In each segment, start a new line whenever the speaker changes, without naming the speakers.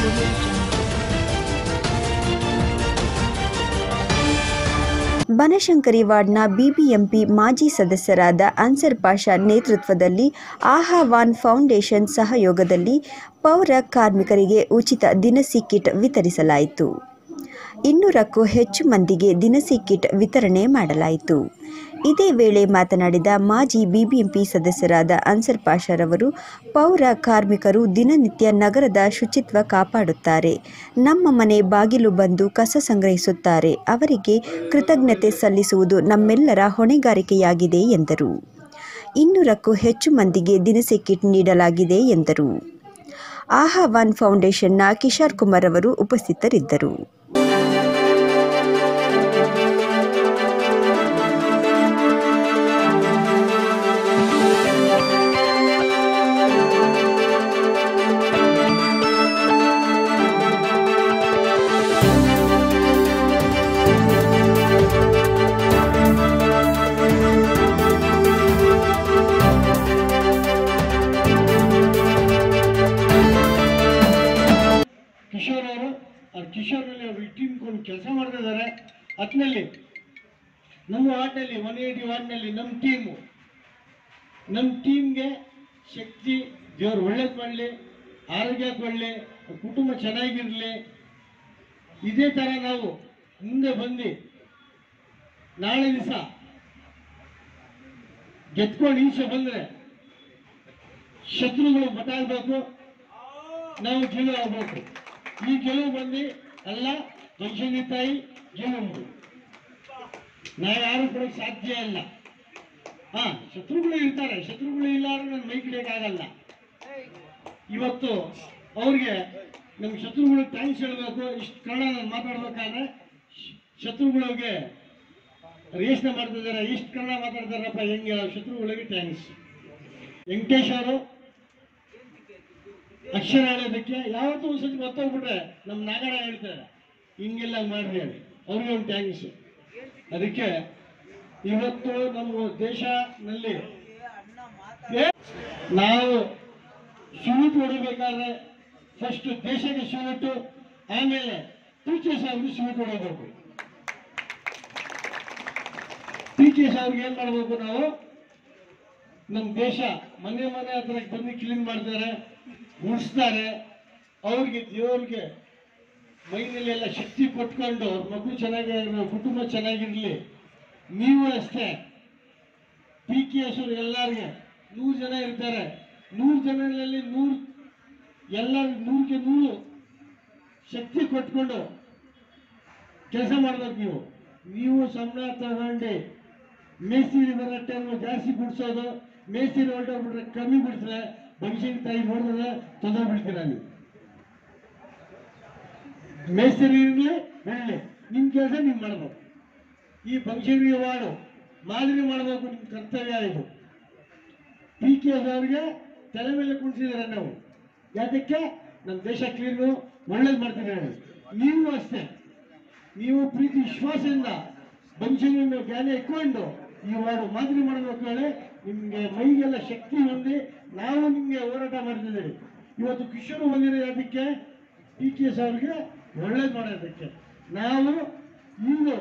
Audio Jungle.
Banashankari ವಾರ್ಡ್ನ BBMP ಮಾಜಿ ಸದಸ್ಯರಾದ ಅನ್ಸರ್ ಪಾಷಾ ನೇತೃತ್ವದಲ್ಲಿ ಆಹಾವಾನ್ ಫೌಂಡೇಶನ್ ಸಹಯೋಗದಲ್ಲಿ ಪೌರ ಕಾರ್ಮಿಕರಿಗೆ ಉಚಿತ ದಿನಸಿ ಕಿಟ್ ವಿತರಿಸಲಾಯಿತು ಇನ್ನೂರಕ್ಕೂ ಹೆಚ್ಚು ಮಂದಿಗೆ ದಿನಸಿ ಕಿಟ್ ವಿತರಣೆ ಮಾಡಲಾಯಿತು ಇದೇ ವೇಳೆ ಮಾತನಾಡಿದ ಮಾಜಿ ಬಿಬಿಎಂಪಿ ಸದಸ್ಯರಾದ ಅನ್ಸರ್ ಪಾಷಾರವರು ಪೌರ ಕಾರ್ಮಿಕರು ದಿನನಿತ್ಯ ನಗರದ ಶುಚಿತ್ವ ಕಾಪಾಡುತ್ತಾರೆ ನಮ್ಮ ಮನೆ ಬಾಗಿಲು ಬಂದು ಕಸ ಸಂಗ್ರಹಿಸುತ್ತಾರೆ ಅವರಿಗೆ ಕೃತಜ್ಞತೆ ಸಲ್ಲಿಸುವುದು ನಮ್ಮೆಲ್ಲರ ಹೊಣೆಗಾರಿಕೆಯಾಗಿದೆ ಎಂದರು ಇನ್ನೂರಕ್ಕೂ ಹೆಚ್ಚು ಮಂದಿಗೆ ದಿನಸಿ ಕಿಟ್ ನೀಡಲಾಗಿದೆ ಎಂದರು ಆಹಾವಾನ್ ಫೌಂಡೇಶನ್ನ ಕಿಶೋರ್ ಕುಮಾರ್ ಅವರು ಉಪಸ್ಥಿತರಿದ್ದರು
ಕಿಶೋರ್ ಅವರು ಅವ್ರ ಕಿಶೋರ್ನಲ್ಲಿ ಅವರು ಟೀಮ್ಕೊಂಡು ಕೆಲಸ ಮಾಡ್ತಾ ಇದ್ದಾರೆ ಅತ್ನಲ್ಲಿ ನಮ್ಮ ವಾರ್ಡ್ನಲ್ಲಿ ಒನ್ ಏಯ್ಟಿ ವಾರ್ಡ್ನಲ್ಲಿ ನಮ್ಮ ಟೀಮು ನಮ್ಮ ಟೀಮ್ಗೆ ಶಕ್ತಿ ದೇವ್ರು ಒಳ್ಳೇದು ಮಾಡಲಿ ಆರೋಗ್ಯ ಕೊಡಲಿ ಕುಟುಂಬ ಚೆನ್ನಾಗಿರಲಿ ಇದೇ ಥರ ನಾವು ಮುಂದೆ ಬಂದು ನಾಳೆ ದಿವಸ ಗೆದ್ಕೊಂಡು ಈಚೆ ಬಂದರೆ ಶತ್ರುಗಳು ಬಟಾಗಬೇಕು ನಾವು ಗೆಲುವು ಆಗ್ಬೇಕು ಈ ಗೆಲುವು ಬಂದು ಎಲ್ಲ ಜಂಕ್ಷನಿ ತಾಯಿ ಗೆಲುವು ನಾವು ಯಾರು ಕೊಡೋಕೆ ಸಾಧ್ಯ ಇಲ್ಲ ಹಾ ಶತ್ರುಗಳು ಇರ್ತಾರೆ ಶತ್ರುಗಳು ಇಲ್ಲ ಅಂದ್ರೆ ನನ್ನ ಮೈ ಕಿಡಿಯೋಕ್ಕಾಗಲ್ಲ ಇವತ್ತು ಅವ್ರಿಗೆ ನಮ್ಮ ಶತ್ರುಗಳಿಗೆ ಥ್ಯಾಂಕ್ಸ್ ಹೇಳಬೇಕು ಇಷ್ಟು ಕನ್ನಡ ನಾನು ಮಾತಾಡ್ಬೇಕಾದ್ರೆ ಶ- ಶತ್ರುಗಳಿಗೆ ಯೋಚನೆ ಮಾಡ್ತಿದ್ದಾರೆ ಇಷ್ಟು ಕನ್ನಡ ಮಾತಾಡ್ತಾರಪ್ಪ ಹೆಂಗೆ ಶತ್ರುಗಳಿಗೆ ಥ್ಯಾಂಕ್ಸ್ ವೆಂಕಟೇಶ್ ಅವರು ಅಕ್ಷರ ಹೇಳೋದಕ್ಕೆ ಯಾವತ್ತೂ ಒಂದ್ಸತಿ ಗೊತ್ತೋಗ್ಬಿಟ್ರೆ ನಮ್ಮ ನಾಗರ ಹೇಳ್ತಾರೆ ಹಿಂಗೆಲ್ಲ ಮಾಡ್ರಿ ಹೇಳಿ ಅವ್ರಿಗೆ ಒಂದು ಥ್ಯಾಂಕ್ಸ್ ಅದಕ್ಕೆ ಇವತ್ತು ನಮ್ಮ ದೇಶನಲ್ಲಿ ಏ- ನಾವು ಶೂಟ್ ಹೊಡಿಬೇಕಾದ್ರೆ ಫಸ್ಟ್ ದೇಶಕ್ಕೆ ಶೂಟು ಆಮೇಲೆ ಟೀಚರ್ಸ್ ಅವ್ರಿಗೆ ಶೂಟ್ ಹೊಡಿಬೇಕು ಟೀಚರ್ಸ್ ಅವ್ರಿಗೆ ಏನ್ ಮಾಡ್ಬೇಕು ನಾವು ನಮ್ಮ ದೇಶ ಮನೆ ಮನೆ ಹತ್ರ ಬಂದು ಕ್ಲೀನ್ ಮಾಡ್ತಾರೆ ಗುಡಿಸ್ತಾರೆ ಅವ್ರಿಗೆ ದೇವ್ರಿಗೆ ಮೈನಲ್ಲಿ ಎಲ್ಲ ಶಕ್ತಿ ಕೊಟ್ಕೊಂಡು ಅವ್ರ ಮಗು ಚೆನ್ನಾಗಿರಲಿ ಕುಟುಂಬ ಚೆನ್ನಾಗಿರ್ಲಿ ನೀವು ಅಷ್ಟೇ ಪಿ ಕೆ ಎಸ್ ಅವ್ರು ಎಲ್ಲರಿಗೆ ನೂರು ಜನ ಇರ್ತಾರೆ ನೂರು ಜನರಲ್ಲಿ ನೂರು ಎಲ್ಲ ನೂರಕ್ಕೆ ನೂರು ಶಕ್ತಿ ಕೊಟ್ಕೊಂಡು ಕೆಲಸ ಮಾಡ್ಬೇಕು ನೀವು ನೀವು ಸಂಬಳ ತಗೊಂಡು ಮೇಸ್ತ್ರಿ ಬರೋ ಟೈಮ್ ಜಾಸ್ತಿ ಬಿಡಿಸೋದು ಮೇಸ್ತ್ರಿ ಹೊರಟೋಗ್ಬಿಟ್ರೆ ಕಮ್ಮಿ ಬಿಡಿಸಿದ್ರೆ ಭವಿಷ್ಯದ ತಾಯಿ ನೋಡಿದ್ರೆ ತೊಂದರೆ ಬಿಡ್ತೀರ ನೀವು ಮೇಸ್ತ್ರಿ ಇರಲಿ ಬೆಳ್ಳಿ ನಿಮ್ಮ ಕೆಲಸ ನೀವು ಮಾಡ್ಬೇಕು ಈ ಭವಿಷ್ಯರಿ ವಾರ್ಡು ಮಾದರಿ ಮಾಡಬೇಕು ನಿಮ್ಮ ಕರ್ತವ್ಯ ಇದು ಪಿ ಕೆ ಎಸ್ ಅವ್ರಿಗೆ ತಲೆ ಮೇಲೆ ಕುಣಿಸಿದ್ದಾರೆ ನಾವು ಯಾತಕ್ಕೆ ನಮ್ಮ ದೇಶ ಕ್ಲೀನು ಒಳ್ಳೇದು ಮಾಡ್ತಿದ್ದಾರೆ ನೀವು ಅಷ್ಟೇ ನೀವು ಪ್ರೀತಿ ವಿಶ್ವಾಸದಿಂದ ಭವಿಷ್ಯವನ್ನು ಜ್ಞಾನ ಇಟ್ಕೊಂಡು ಈ ವಾರ್ಡು ಮಾದರಿ ಮಾಡಬೇಕು ಹೇಳಿ ನಿಮಗೆ ಮೈಗೆಲ್ಲ ಶಕ್ತಿ ಹೊಂದಿ ನಾವು ನಿಮಗೆ ಹೋರಾಟ ಮಾಡ್ತಿದ್ದೀವಿ ಇವತ್ತು ಕಿಶೋರ್ ಬಂದಿರೋ ಅದಕ್ಕೆ ಪಿ ಕೆ ಎಸ್ ಅವ್ರಿಗೆ ಒಳ್ಳೇದು ಮಾಡೋದಕ್ಕೆ ನಾವು ಇಂದು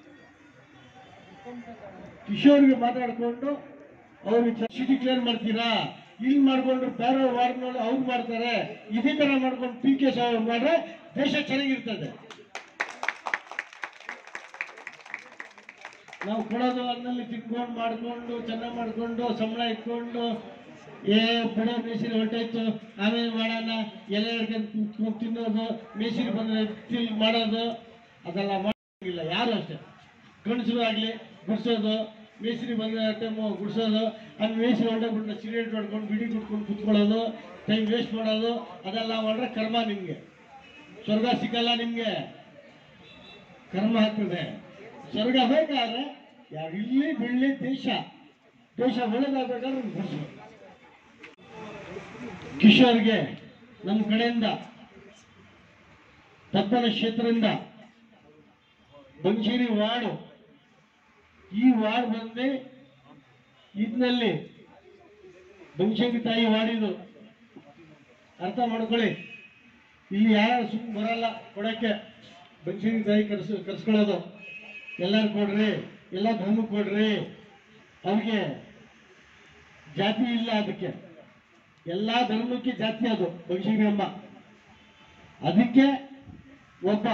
ಕಿಶೋರ್ಗೆ ಮಾತಾಡ್ಕೊಂಡು ಅವ್ರಿಗೆ ಸಿಟಿ ಕ್ಲಿಯರ್ ಮಾಡ್ತೀರಾ ಇಲ್ಲಿ ಮಾಡ್ಕೊಂಡ್ರು ಬೇರೆ ವಾರ್ಡ್ನಲ್ಲಿ ಅವ್ರು ಮಾಡ್ತಾರೆ ಇದೇ ತರ ಮಾಡ್ಕೊಂಡು ಪಿ ಕೆ ಅವ್ರು ಮಾಡ್ರೆ ದೇಶ ಚೆನ್ನಾಗಿರ್ತದೆ ನಾವು ಕೊಡೋದು ಅನ್ನಲ್ಲಿ ತಿನ್ಕೊಂಡು ಮಾಡ್ಕೊಂಡು ಚೆನ್ನಾಗಿ ಮಾಡ್ಕೊಂಡು ಸಂಬಳ ಇಟ್ಕೊಂಡು ಏ ಬಿಡೋ ಮೇಸಿರಿ ಹೊರಟಾಯ್ತು ಆಮೇಲೆ ಮಾಡೋಣ ಎಲೆ ಹಿಡ್ಕೊಂಡು ಕುತ್ಕೊಂಡು ತಿನ್ನೋದು ಮೇಸಿರಿ ಬಂದ್ರೆ ತಿಲ್ ಮಾಡೋದು ಅದೆಲ್ಲ ಮಾಡಿಲ್ಲ ಯಾರು ಅಷ್ಟೇ ಗಂಡಸರು ಆಗಲಿ ಗುಡಿಸೋದು ಮೇಸ್ತ್ರಿ ಬಂದ ಟೈಮು ಗುಡಿಸೋದು ಅಲ್ಲಿ ಮೇಸ್ತ್ರಿ ಹೊರಟೋಗ್ಬಿಟ್ಟು ಸಿಗರೇಟ್ ಹೊಡ್ಕೊಂಡು ಬಿಡಿ ಕುಟ್ಕೊಂಡು ಕುತ್ಕೊಳ್ಳೋದು ಟೈಮ್ ವೇಸ್ಟ್ ಮಾಡೋದು ಅದೆಲ್ಲ ಮಾಡ್ರೆ ಕರ್ಮ ನಿಮಗೆ ಸ್ವರ್ಗ ಸಿಗಲ್ಲ ನಿಮಗೆ ಕರ್ಮ ಆಗ್ತದೆ ಸ್ವರ್ಗ ಬೇಕಾದ್ರೆ ಯಾರು ಇಲ್ಲಿ ಬೆಳ್ಳಿ ದೇಶ ದೇಶ ಒಳ್ಳೇದಾಗಬೇಕಾದ್ರೆ ಗುಡಿಸ್ಬೇಕು ಕಿಶೋರ್ಗೆ ನಮ್ಮ ಕಡೆಯಿಂದ ತಪ್ಪನ ಕ್ಷೇತ್ರದಿಂದ ಬಂಜೇರಿ ವಾರ್ಡು ಈ ವಾರ್ಡ್ ಬಂದು ಇದರಲ್ಲಿ ಬನಶಂಕರಿ ತಾಯಿ ವಾರ್ಡ್ ಇದು ಅರ್ಥ ಮಾಡ್ಕೊಳ್ಳಿ ಇಲ್ಲಿ ಯಾರು ಸುಮ್ಮನೆ ಬರಲ್ಲ ಕೊಡಕ್ಕೆ ಬನ್ಸಿನ ತಾಯಿ ಕರ್ಸ್ ಕರ್ಸ್ಕೊಳ್ಳೋದು ಎಲ್ಲರೂ ಕೊಡ್ರಿ ಎಲ್ಲ ಧರ್ಮಕ್ಕೆ ಕೊಡ್ರಿ ಅವ್ರಿಗೆ ಜಾತಿ ಇಲ್ಲ ಅದಕ್ಕೆ ಎಲ್ಲ ಧರ್ಮಕ್ಕೆ ಜಾತಿ ಅದು ಬನ್ಸಿನ ಎಂಬ ಅದಕ್ಕೆ ಒಬ್ಬ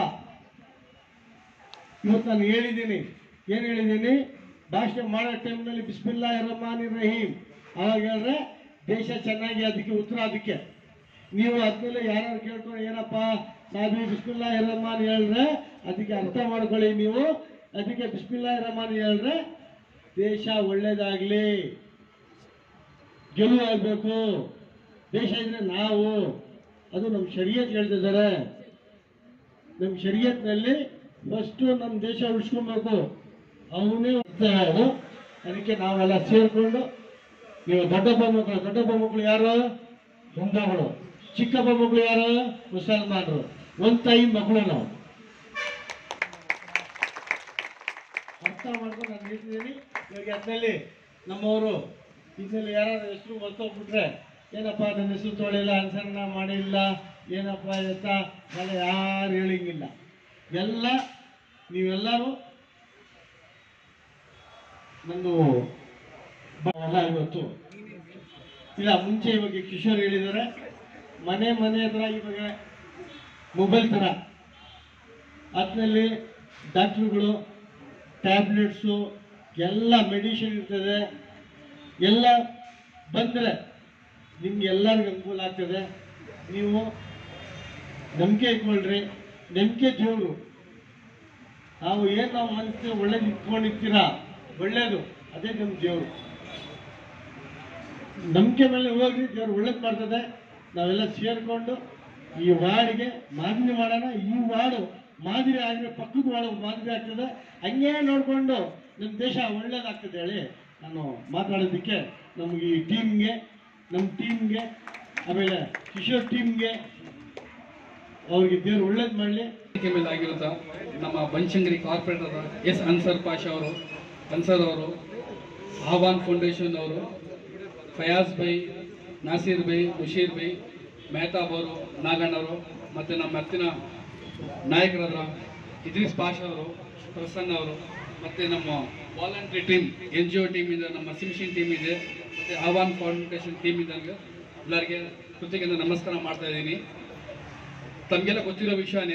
ಇವತ್ತು ನಾನು ಹೇಳಿದ್ದೀನಿ ಏನು ಹೇಳಿದ್ದೀನಿ ಭಾಷಣ ಮಾಡೋ ಟೈಮ್ನಲ್ಲಿ ಬಿಸ್ಮಿಲ್ಲಾ ರಹಮಾನ್ ರಹೀಮ್ ಅವಾಗ ಹೇಳಿದ್ರೆ ದೇಶ ಚೆನ್ನಾಗಿ ಅದಕ್ಕೆ ಉತ್ತರ ಅದಕ್ಕೆ ನೀವು ಅದ್ಮೇಲೆ ಯಾರು ಕೇಳ್ಕೊಂಡು ಏನಪ್ಪ ಸಾಬಿ ಬಿಸ್ಮಿಲ್ಲಾ ರಹಮಾನ್ ಹೇಳಿದ್ರೆ ಅದಕ್ಕೆ ಅರ್ಥ ಮಾಡ್ಕೊಳ್ಳಿ ನೀವು ಅದಕ್ಕೆ ಬಿಸ್ಮಿಲ್ಲಾ ರಹಮಾನ್ ಹೇಳಿದ್ರೆ ದೇಶ ಒಳ್ಳೇದಾಗ್ಲಿ ಗೆಲುವು ಆಗಬೇಕು ದೇಶ ಇದ್ರೆ ನಾವು ಅದು ನಮ್ಮ ಶರೀಯತ್ ಹೇಳ್ತಿದ್ದಾರೆ ನಮ್ಮ ಶರೀಯತ್ನಲ್ಲಿ ಫಸ್ಟು ನಮ್ಮ ದೇಶ ಉಳಿಸ್ಕೊಬೇಕು ಅವನೇ ಅದು ಅದಕ್ಕೆ ನಾವೆಲ್ಲ ಸೇರಿಕೊಂಡು ನೀವು ದೊಡ್ಡಪ್ಪ ಮಕ್ಕಳು ದೊಡ್ಡಪ್ಪ ಮಕ್ಕಳು ಯಾರು ಹಿಂದೂಗಳು ಚಿಕ್ಕಪ್ಪ ಮಕ್ಕಳು ಯಾರು ಮುಸಲ್ಮಾನರು ಒಂದು ತಾಯಿ ಮಕ್ಕಳು ನಾವು ಅರ್ಥ ಮಾಡ್ಕೊಂಡು ನಾನು ಹೇಳ್ತಿದ್ದೀನಿ ಇವಾಗ ಅದ್ರಲ್ಲಿ ನಮ್ಮವರು ಇದರಲ್ಲಿ ಯಾರು ಹೆಸರು ಮರ್ತೋಗ್ಬಿಟ್ರೆ ಏನಪ್ಪ ನನ್ನ ಹೆಸರು ತೊಳಿಲ್ಲ ಅನುಸರಣ ಮಾಡಿಲ್ಲ ಏನಪ್ಪ ಎತ್ತ ಎಲ್ಲ ಯಾರು ಹೇಳಂಗಿಲ್ಲ ಎಲ್ಲ ನೀವೆಲ್ಲರೂ ನಂದು ಬಹಳ ಇವತ್ತು ಇಲ್ಲ ಮುಂಚೆ ಇವಾಗ ಕಿಶೋರ್ ಹೇಳಿದ್ದಾರೆ ಮನೆ ಮನೆ ಹತ್ರ ಇವಾಗ ಮೊಬೈಲ್ ಥರ ಅದ್ರಲ್ಲಿ ಡಾಕ್ಟ್ರುಗಳು ಟ್ಯಾಬ್ಲೆಟ್ಸು ಎಲ್ಲ ಮೆಡಿಸಿನ್ ಇರ್ತದೆ ಎಲ್ಲ ಬಂದರೆ ನಿಮ್ಗೆ ಎಲ್ಲರಿಗೂ ಅನುಕೂಲ ಆಗ್ತದೆ ನೀವು ನಂಬಿಕೆ ಇಟ್ಕೊಳ್ರಿ ನಂಬಿಕೆ ದೇವರು ನಾವು ಏನು ನಾವು ಮನಸ್ಸಿಗೆ ಒಳ್ಳೇದು ಇಟ್ಕೊಂಡಿರ್ತೀರಾ ಒಳ್ಳೇದು ಅದೇ ನಮ್ಮ ದೇವರು ನಂಬಿಕೆ ಮೇಲೆ ಹೋಗ್ರಿ ದೇವ್ರು ಒಳ್ಳೇದು ಮಾಡ್ತದೆ ನಾವೆಲ್ಲ ಸೇರಿಕೊಂಡು ಈ ವಾರ್ಡ್ಗೆ ಮಾದರಿ ಮಾಡೋಣ ಈ ವಾರ್ಡು ಮಾದರಿ ಆಗಿದ್ರೆ ಪಕ್ಕದ ವಾರ್ಡ್ ಮಾದರಿ ಆಗ್ತದೆ ಹಂಗೆ ನೋಡಿಕೊಂಡು ನಮ್ಮ ದೇಶ ಒಳ್ಳೇದಾಗ್ತದೆ ಹೇಳಿ ನಾನು ಮಾತಾಡೋದಕ್ಕೆ ನಮಗೆ ಈ ಟೀಮ್ಗೆ ನಮ್ಮ ಟೀಮ್ಗೆ ಆಮೇಲೆ ಕಿಶೋರ್ ಟೀಮ್ಗೆ ಅವ್ರಿಗೆ ದೇವ್ರು ಒಳ್ಳೇದು ಮಾಡಲಿ
ವೇದಿಕೆ ಮೇಲೆ ಆಗಿರುತ್ತ ನಮ್ಮ ಬನಶಂಕರಿ ಕಾರ್ಪೊರೇಟರ್ ಎಸ್ ಅನ್ಸರ್ ಪಾಷಾ ಅವರು ಅನ್ಸರ್ ಅವರು ಆಹ್ವಾನ್ ಫೌಂಡೇಶನ್ ಅವರು ಫಯಾಜ್ ಬೈ ನಾಸೀರ್ ಬೈ ಮುಷೀರ್ ಬೈ ಮೆಹತಾಬ್ ಅವರು ನಾಗಣ್ಣವರು ಮತ್ತು ನಮ್ಮ ಮತ್ತಿನ ನಾಯಕರಾದ ಇದ್ರೀಸ್ ಪಾಷಾ ಅವರು ಪ್ರಸನ್ನ ಅವರು ಮತ್ತು ನಮ್ಮ voluntary team N G O team ಇದೆ ನಮ್ಮ ಸಿಮ್ಶಿನ್ ಟೀಮ್ ಇದೆ ಮತ್ತು ಆಹ್ವಾನ್ ಫೌಂಡೇಶನ್ ಟೀಮ್ ಇದ್ದಂಗೆ ಎಲ್ಲರಿಗೆ ಕೃತಜ್ಞತೆ ನಮಸ್ಕಾರ ಮಾಡ್ತಾ ಇದ್ದೀನಿ ತಮಗೆಲ್ಲ ಗೊತ್ತಿರೋ ವಿಷಯನೇ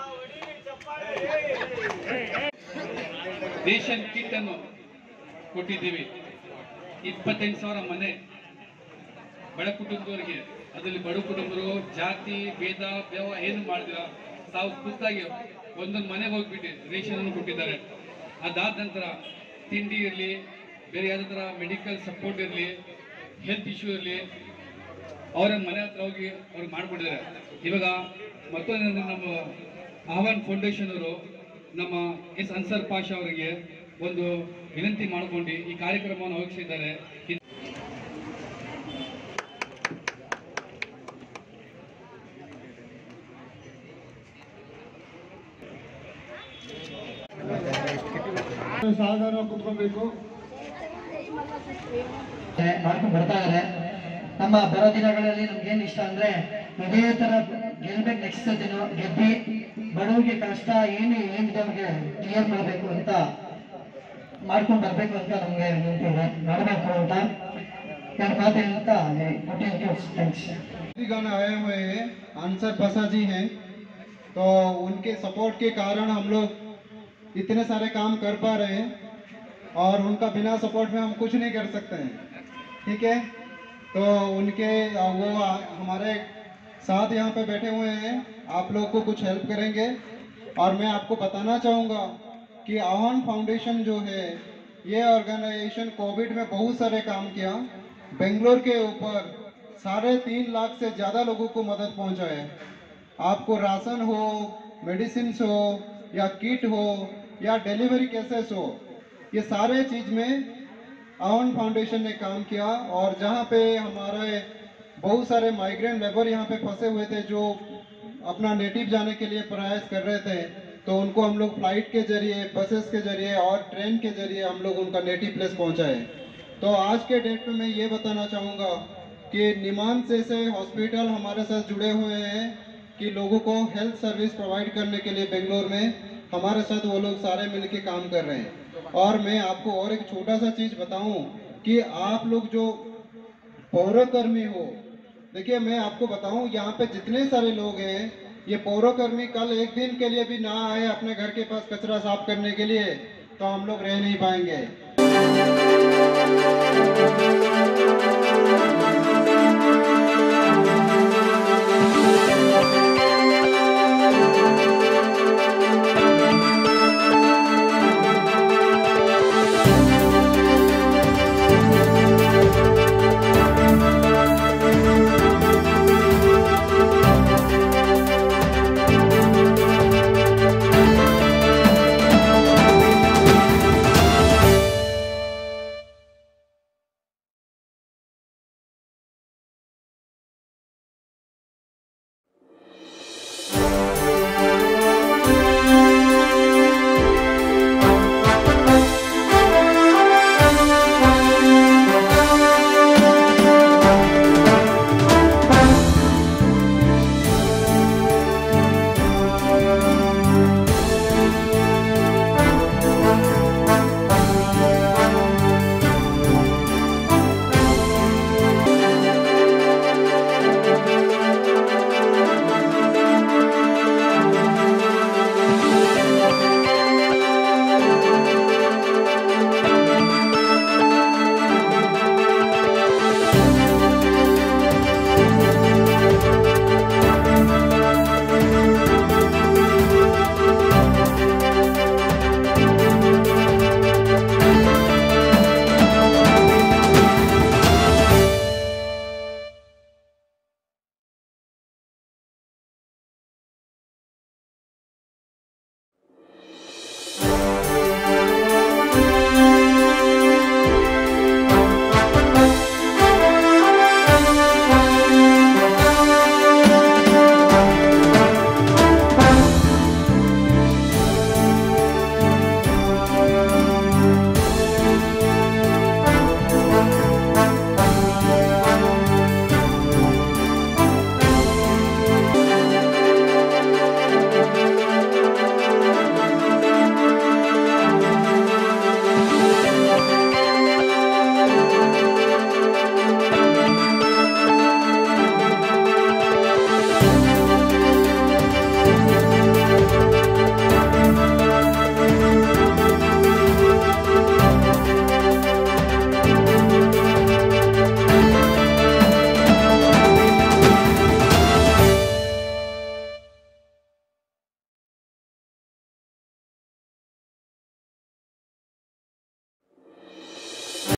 ರೇಷನ್ ಕಿಟ್ ಅನ್ನು ಕೊಟ್ಟಿದ್ದೀವಿ ಇಪ್ಪತ್ತೆಂಟು ಸಾವಿರ ಮನೆ ಬಡ ಕುಟುಂಬದವರಿಗೆ ಅದರಲ್ಲಿ ಬಡ ಕುಟುಂಬರು ಜಾತಿ ಭೇದ ಬೇವ ಏನು ಮಾಡಿದಿರ ತಾವು ಖುದ್ದಾಗಿ ಒಂದೊಂದು ಮನೆಗೆ ಹೋಗ್ಬಿಟ್ಟು ರೇಷನ್ ಅನ್ನು ಕೊಟ್ಟಿದ್ದಾರೆ ಅದಾದ ನಂತರ ತಿಂಡಿ ಇರಲಿ ಬೇರೆ ಯಾವುದೇ ಥರ ಮೆಡಿಕಲ್ ಸಪೋರ್ಟ್ ಇರಲಿ ಹೆಲ್ತ್ ಇಶ್ಯೂ ಇರಲಿ ಅವರ ಮನೆ ಹತ್ರ ಹೋಗಿ ಅವ್ರಿಗೆ ಮಾಡಿಕೊಟ್ಟಿದ್ದಾರೆ ಇವಾಗ ಮತ್ತೊಂದು ನಮ್ಮ ಆಹ್ವಾನ್ ಫೌಂಡೇಶನ್ ಅವರು ನಮ್ಮ ಎಸ್ ಅನ್ಸರ್ ಪಾಷಾ ಅವರಿಗೆ ಒಂದು ವಿನಂತಿ ಮಾಡಿಕೊಂಡು ಈ ಕಾರ್ಯಕ್ರಮವನ್ನು ವಹಿಸಿದ್ದಾರೆ ಇದ್-
ಸಾಧಾರಣ ಕುತ್ಕೊಬೇಕು
ಮಾಡ್ಕೊಂಡು ಬರ್ತಾ ಇದಾರೆ ನಮ್ಮ ಬರೋ ದಿನಗಳಲ್ಲಿ ನಮ್ಗೆ ಏನ್ ಇಷ್ಟ ಅಂದ್ರೆ ಇದೇ ತರ ಗೆಲ್ಬೇಕು ನೆಕ್ಸ್ಟ್ ಸತಿನು ಗೆದ್ದಿ ಬಡವರಿಗೆ ಕಷ್ಟ ಏನು ಏನಿದೆ ಅವ್ರಿಗೆ ಕ್ಲಿಯರ್ ಮಾಡಬೇಕು ಅಂತ ಮಾಡ್ಕೊಂಡು ಬರ್ಬೇಕು ಅಂತ ನಮ್ಗೆ ನಿಂತಿದೆ ಮಾಡಬೇಕು ಅಂತ ಎರಡು ಮಾತು ಹೇಳ್ತಾ ಥ್ಯಾಂಕ್ಸ್
गाना आए हुए हैं आंसर बसा जी हैं तो उनके सपोर्ट के कारण हम लोग इतने सारे काम कर पा रहे हैं और उनका बिना सपोर्ट में हम कुछ नहीं कर सकते हैं ठीक है तो उनके अ, वो आ, हमारे साथ यहाँ पे बैठे हुए हैं आप लोग को कुछ हेल्प करेंगे और मैं आपको बताना चाहूँगा कि आह्वान फाउंडेशन जो है ये ऑर्गेनाइजेशन कोविड में बहुत सारे काम किया बेंगलोर के ऊपर साढ़े तीन लाख से ज़्यादा लोगों को मदद पहुंचाए आपको राशन हो मेडिसिन हो या किट हो या डिलीवरी केसेस हो ये सारे चीज़ में आवन फाउंडेशन ने काम किया और जहाँ पे हमारे बहुत सारे माइग्रेंट लेबर यहाँ पे फंसे हुए थे जो अपना नेटिव जाने के लिए प्रयास कर रहे थे तो उनको हम लोग फ्लाइट के जरिए बसेस के जरिए और ट्रेन के जरिए हम लोग उनका नेटिव प्लेस पहुँचाए तो आज के डेट पे मैं ये बताना चाहूँगा कि निमान से से हॉस्पिटल हमारे साथ जुड़े हुए हैं कि लोगों को हेल्थ सर्विस प्रोवाइड करने के लिए बेंगलोर में हमारे साथ वो लोग सारे मिलके काम कर रहे हैं और मैं आपको और एक छोटा सा चीज़ बताऊं कि आप लोग जो पौरकर्मी हो देखिए मैं आपको बताऊं यहाँ पे जितने सारे लोग हैं ये पौरकर्मी कल एक दिन के लिए भी ना आए अपने घर के पास कचरा साफ करने के लिए तो हम लोग रह नहीं पाएंगे